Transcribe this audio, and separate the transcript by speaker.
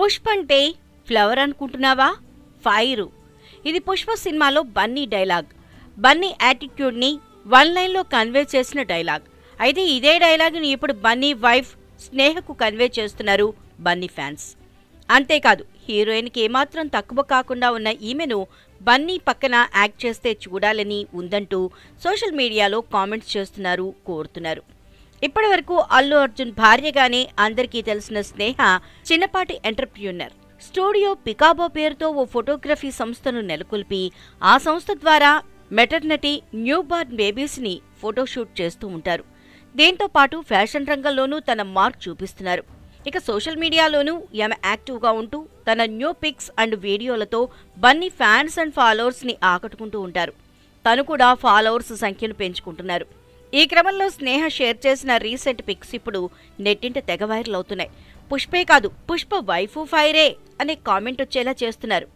Speaker 1: పుష్ప అంటే ఫ్లవర్ అనుకుంటున్నావా ఫైరు ఇది పుష్ప సినిమాలో బన్నీ డైలాగ్ బన్నీ యాటిట్యూడ్ని వన్ లైన్లో కన్వే చేసిన డైలాగ్ అయితే ఇదే డైలాగ్ని ఇప్పుడు బన్నీ వైఫ్ స్నేహకు కన్వే చేస్తున్నారు బన్నీ ఫ్యాన్స్ అంతేకాదు హీరోయిన్కి ఏమాత్రం తక్కువ కాకుండా ఉన్న ఈమెను బన్నీ పక్కన యాక్ట్ చేస్తే చూడాలని ఉందంటూ సోషల్ మీడియాలో కామెంట్స్ చేస్తున్నారు కోరుతున్నారు ఇప్పటివరకు అల్లు అర్జున్ భార్యగానే అందరికీ తెలిసిన స్నేహ చిన్నపాటి ఎంటర్ప్రీనర్ స్టూడియో పికాబో పేరుతో ఓ ఫోటోగ్రఫీ సంస్థను నెలకొల్పి ఆ సంస్థ ద్వారా మెటర్నిటీ న్యూ బార్న్ బేబీస్ ని ఫోటోషూట్ చేస్తూ ఉంటారు దీంతో పాటు ఫ్యాషన్ రంగంలోనూ తన మార్క్ చూపిస్తున్నారు ఇక సోషల్ మీడియాలోనూ ఆమె యాక్టివ్గా ఉంటూ తన న్యూ పిక్స్ అండ్ వీడియోలతో బన్నీ ఫ్యాన్స్ అండ్ ఫాలోవర్స్ ని ఆకట్టుకుంటూ ఉంటారు తను కూడా ఫాలోవర్స్ సంఖ్యను పెంచుకుంటున్నారు ఈ క్రమంలో స్నేహ షేర్ చేసిన రీసెంట్ పిక్స్ ఇప్పుడు నెట్టింట తెగ వైరల్ అవుతున్నాయి పుష్పే కాదు పుష్ప వైఫు ఫైరే అనే కామెంట్ వచ్చేలా చేస్తున్నారు